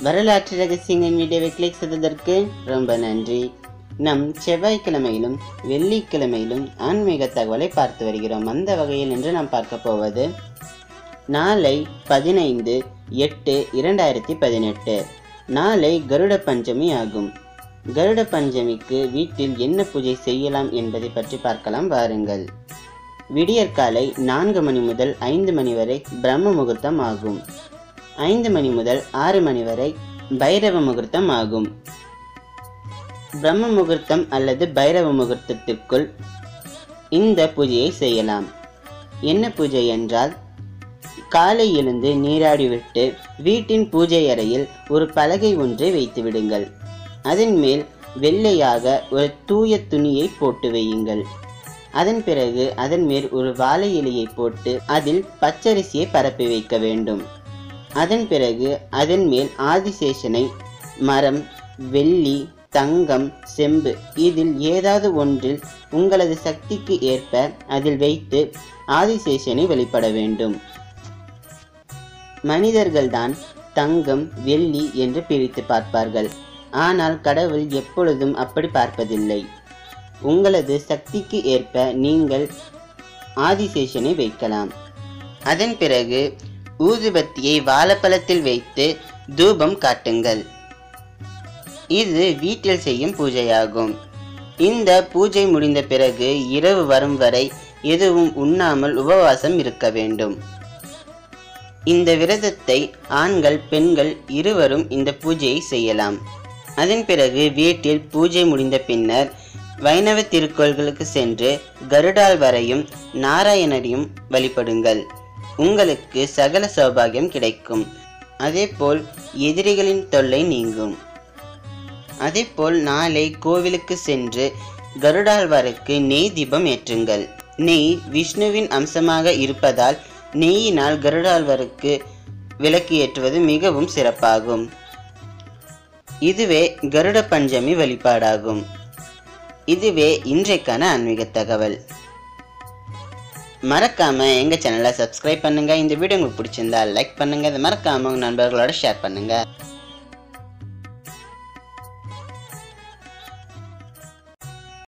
வரலாற்று ரகசியங்கள் வீடியோவை கிளிக் செய்ததற்கு ரொம்ப நன்றி நம் செவ்வாய்க்கிழமையிலும் வெள்ளிக்கிழமையிலும் ஆன்மீக தகவலை பார்த்து வருகிறோம் அந்த வகையில் இன்று நாம் பார்க்க போவது நாளை பதினைந்து எட்டு இரண்டாயிரத்தி பதினெட்டு நாளை கருட பஞ்சமி ஆகும் கருட பஞ்சமிக்கு வீட்டில் என்ன பூஜை செய்யலாம் என்பதை பற்றி பார்க்கலாம் வாருங்கள் விடியற்காலை நான்கு மணி முதல் ஐந்து மணி வரை பிரம்ம முகூர்த்தம் ஆகும் ஐந்து மணி முதல் ஆறு மணி வரை பைரவ முகூர்த்தம் ஆகும் பிரம்ம முகூர்த்தம் அல்லது பைரவ முகூர்த்தத்திற்குள் இந்த பூஜையை செய்யலாம் என்ன பூஜை என்றால் காலை எழுந்து நீராடிவிட்டு வீட்டின் பூஜை அறையில் ஒரு பலகை ஒன்றை வைத்து விடுங்கள் அதன் மேல் வெள்ளையாக ஒரு தூய துணியை போட்டு வையுங்கள் அதன் பிறகு அதன் மேல் ஒரு வாழை இலையை போட்டு அதில் பச்சரிசியை பரப்பி வைக்க வேண்டும் அதன் பிறகு அதன் மேல் ஆதிசேஷனை மரம் வெள்ளி தங்கம் செம்பு இதில் ஏதாவது ஒன்றில் உங்களது சக்திக்கு ஏற்ப அதில் வைத்து ஆதிசேஷனை வழிபட வேண்டும் மனிதர்கள்தான் தங்கம் வெள்ளி என்று பிரித்து பார்ப்பார்கள் ஆனால் கடவுள் எப்பொழுதும் அப்படி பார்ப்பதில்லை உங்களது சக்திக்கு ஏற்ப நீங்கள் ஆதிசேஷனை வைக்கலாம் அதன் பிறகு ஊதுபத்தியை வாழைப்பழத்தில் வைத்து தூபம் காட்டுங்கள் இது வீட்டில் செய்யும் பூஜையாகும் இந்த பூஜை முடிந்த பிறகு இரவு வரும் வரை எதுவும் உண்ணாமல் உபவாசம் இருக்க வேண்டும் இந்த விரதத்தை ஆண்கள் பெண்கள் இருவரும் இந்த பூஜையை செய்யலாம் அதன் பிறகு வீட்டில் பூஜை முடிந்த பின்னர் வைணவ திருக்கோள்களுக்கு சென்று கருடால் வரையும் நாராயணரையும் வழிபடுங்கள் உங்களுக்கு சகல சௌபாகியம் கிடைக்கும் அதேபோல் எதிரிகளின் தொல்லை நீங்கும் அதேபோல் நாளை கோவிலுக்கு சென்று கருடாழ்வாருக்கு நெய் தீபம் ஏற்றுங்கள் நெய் விஷ்ணுவின் அம்சமாக இருப்பதால் நெய்யினால் கருடாழ்வாருக்கு விளக்கு ஏற்றுவது மிகவும் சிறப்பாகும் இதுவே கருட பஞ்சமி வழிபாடாகும் இதுவே இன்றைக்கான ஆன்மீக தகவல் மறக்காம எங்க சேனலை சப்ஸ்கிரைப் பண்ணுங்க இந்த வீடியோ உங்களுக்கு பிடிச்சிருந்தா லைக் பண்ணுங்க இதை மறக்காம உங்க நண்பர்களோட ஷேர் பண்ணுங்க